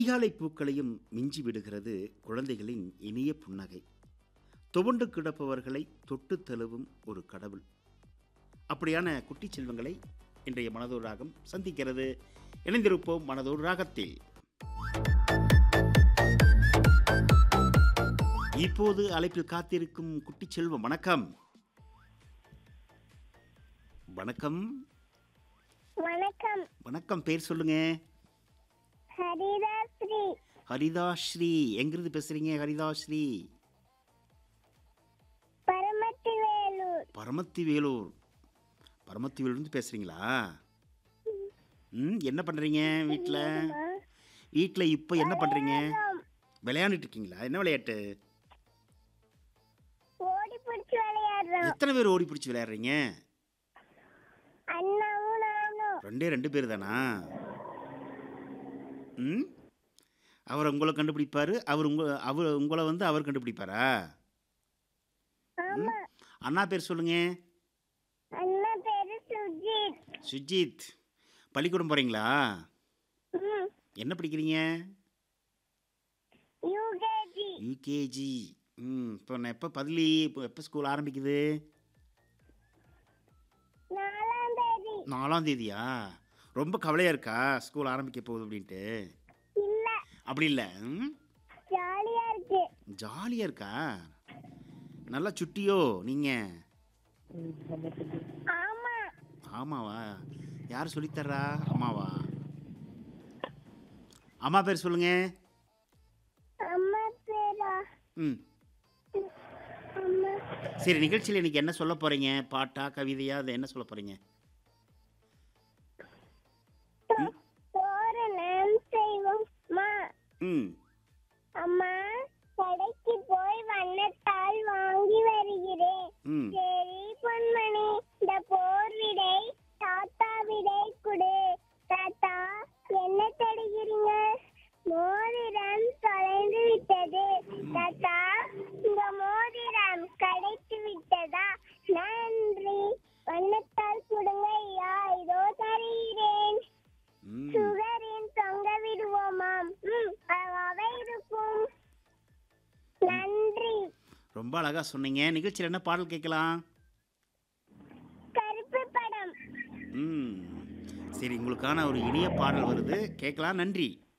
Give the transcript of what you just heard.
அதிகாலை பூக்களையும் மிஞ்சி விடுகிறது குழந்தைகளின் இனிய புன்னகை துவண்டு கிடப்பவர்களை தொட்டு தழுவும் ஒரு கடவுள் அப்படியான குட்டி செல்வங்களை இன்றைய மனதோர் ராகம் சந்திக்கிறது இணைந்திருப்போம் மனதோர் ராகத்தில் இப்போது அழைப்பில் காத்திருக்கும் குட்டி செல்வம் வணக்கம் வணக்கம் வணக்கம் வணக்கம் பேர் சொல்லுங்க ஹரிதாஸ்ரீ ஹரிதாஸ்ரீ எங்கிருந்து பேசுறீங்க ஹரிதாஸ்ரீ பரமத்திவேலூர் பரமத்தி வேலூர் பரமத்தி வேலூர்ந்து பேசுறீங்களா ம் என்ன பண்றீங்க வீட்டில் வீட்டில் இப்போ என்ன பண்றீங்க விளையாண்டுட்டு இருக்கீங்களா என்ன விளையாட்டு ஓடி பிடிச்சு விளையாடுறோம் எத்தனை பேர் ஓடி பிடிச்சி விளையாடுறீங்க அண்ணாவும் நானும் ரெண்டே ரெண்டு பேர் தானா ம் அவர் உங்களை கண்டுபிடிப்பாரு அவர் உங்க அவர் உங்களை வந்து அவர் கண்டுபிடிப்பாரா ஆமா அண்ணா பேர் சொல்லுங்க அண்ணா பேரு சுஜித் சுஜித் பள்ளிக்கூடம் போறீங்களா ம் என்ன படிக்கிறீங்க யூகேஜி யூகேஜி ம் இப்போ நான் எப்போ பள்ளி இப்போ எப்போ ஸ்கூல் ஆரம்பிக்குது நாலாம் தேதி நாலாம் தேதியா ரொம்ப கவலையாக இருக்கா ஸ்கூல் ஆரம்பிக்க போகுது அப்படின்ட்டு இல்ல அப்படி இல்லை ம் ஜாலியா இருக்கு ஜாலியாக இருக்கா நல்லா சுட்டியோ நீங்கள் ஆமா ஆமாவா யார் சொல்லித்தர்றா அம்மாவா அம்மா பேர் சொல்லுங்க அம்மா பேரா ம் அம்மா சரி நிகழ்ச்சியில் இன்னைக்கு என்ன சொல்ல போகிறீங்க பாட்டா கவிதையா அதை என்ன சொல்ல போகிறீங்க தோரணம் செய்வோம் மா ம் அம்மா கடைக்கு போய் வண்ணத்தால் வாங்கி வருகிறேன் ம் சரி பொன்மணி இந்த போர் விடை தாத்தா விடை குடு தாத்தா என்ன தடுகிறீங்க மோதிரம் தொலைந்து விட்டது தாத்தா இந்த மோதிரம் கிடைத்து விட்டதா நன்றி வண்ணத்தால் கொடுங்க ஐயா இதோ தருகிறேன் ம் சுகரின் தொங்க விடுவோமாம் ம் அவை இருக்கும் நன்றி ரொம்ப அழகாக சொன்னீங்க நிகழ்ச்சியில் என்ன பாடல் கேட்கலாம் கருப்பு படம் ம் சரி உங்களுக்கான ஒரு இனிய பாடல் வருது கேட்கலாம் நன்றி